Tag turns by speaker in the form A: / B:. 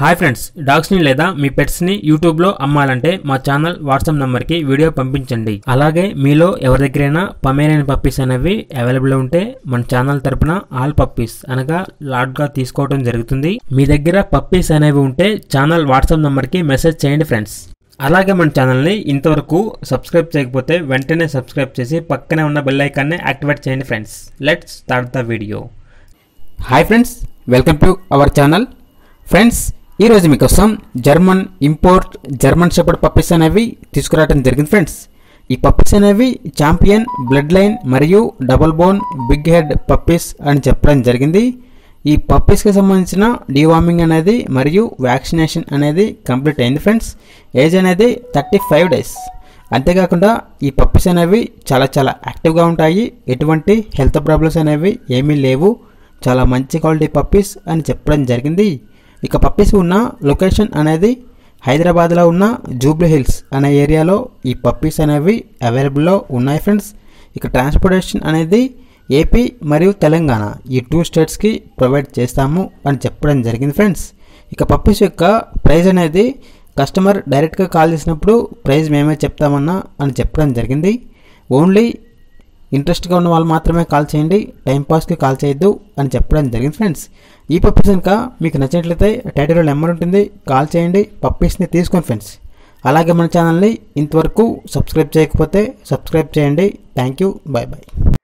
A: hi friends డాగ్స్ని లేదా మీ పెట్స్ని యూట్యూబ్లో అమ్మాలంటే మా ఛానల్ వాట్సాప్ నెంబర్కి వీడియో పంపించండి అలాగే మీలో ఎవరి దగ్గరైనా పమేరియన్ పప్పీస్ అనేవి అవైలబుల్ ఉంటే మన ఛానల్ తరపున ఆల్ పప్పీస్ అనగా లాట్గా తీసుకోవడం జరుగుతుంది మీ దగ్గర పప్పీస్ అనేవి ఉంటే ఛానల్ వాట్సాప్ నెంబర్కి మెసేజ్ చేయండి ఫ్రెండ్స్ అలాగే మన ఛానల్ని ఇంతవరకు సబ్స్క్రైబ్ చేయకపోతే వెంటనే సబ్స్క్రైబ్ చేసి పక్కనే ఉన్న బెల్ ఐకాన్ని యాక్టివేట్ చేయండి friends let's start the video
B: hi friends welcome to our channel friends ఈరోజు మీకోసం German import German shepherd puppies అనేవి తీసుకురావడం జరిగింది ఫ్రెండ్స్ ఈ పప్పీస్ అనేవి ఛాంపియన్ బ్లడ్ లైన్ మరియు double bone big head puppies అని చెప్పడం జరిగింది ఈ పప్పీస్కి సంబంధించిన డీవార్మింగ్ అనేది మరియు వ్యాక్సినేషన్ అనేది కంప్లీట్ అయింది ఫ్రెండ్స్ ఏజ్ అనేది థర్టీ ఫైవ్ డేస్ అంతేకాకుండా ఈ పప్పీస్ అనేవి చాలా చాలా యాక్టివ్గా ఉంటాయి ఎటువంటి హెల్త్ ప్రాబ్లమ్స్ అనేవి ఏమీ లేవు చాలా మంచి క్వాలిటీ పప్పీస్ అని చెప్పడం జరిగింది ఇక పప్పీస్ ఉన్న లొకేషన్ అనేది హైదరాబాద్లో ఉన్న జూబ్లీ హిల్స్ అనే ఏరియాలో ఈ పప్పీస్ అనేవి అవైలబుల్లో ఉన్నాయి ఫ్రెండ్స్ ఇక ట్రాన్స్పోర్టేషన్ అనేది ఏపీ మరియు తెలంగాణ ఈ టూ స్టేట్స్కి ప్రొవైడ్ చేస్తాము అని చెప్పడం జరిగింది ఫ్రెండ్స్ ఇక పప్పీస్ యొక్క ప్రైస్ అనేది కస్టమర్ డైరెక్ట్గా కాల్ చేసినప్పుడు ప్రైస్ మేమే చెప్తామన్నా అని చెప్పడం జరిగింది ఓన్లీ ఇంట్రెస్ట్గా ఉన్న వాళ్ళు మాత్రమే కాల్ చేయండి టైంపాస్కి కాల్ చేయొద్దు అని చెప్పడం జరిగింది ఫ్రెండ్స్ ఈ పప్పీస్ కనుక మీకు నచ్చినట్లయితే టైటిల్లో నెంబర్ ఉంటుంది కాల్ చేయండి పప్పీస్ని తీసుకోండి ఫ్రెండ్స్ అలాగే మన ఛానల్ని ఇంతవరకు సబ్స్క్రైబ్ చేయకపోతే సబ్స్క్రైబ్ చేయండి థ్యాంక్ యూ బాయ్ బాయ్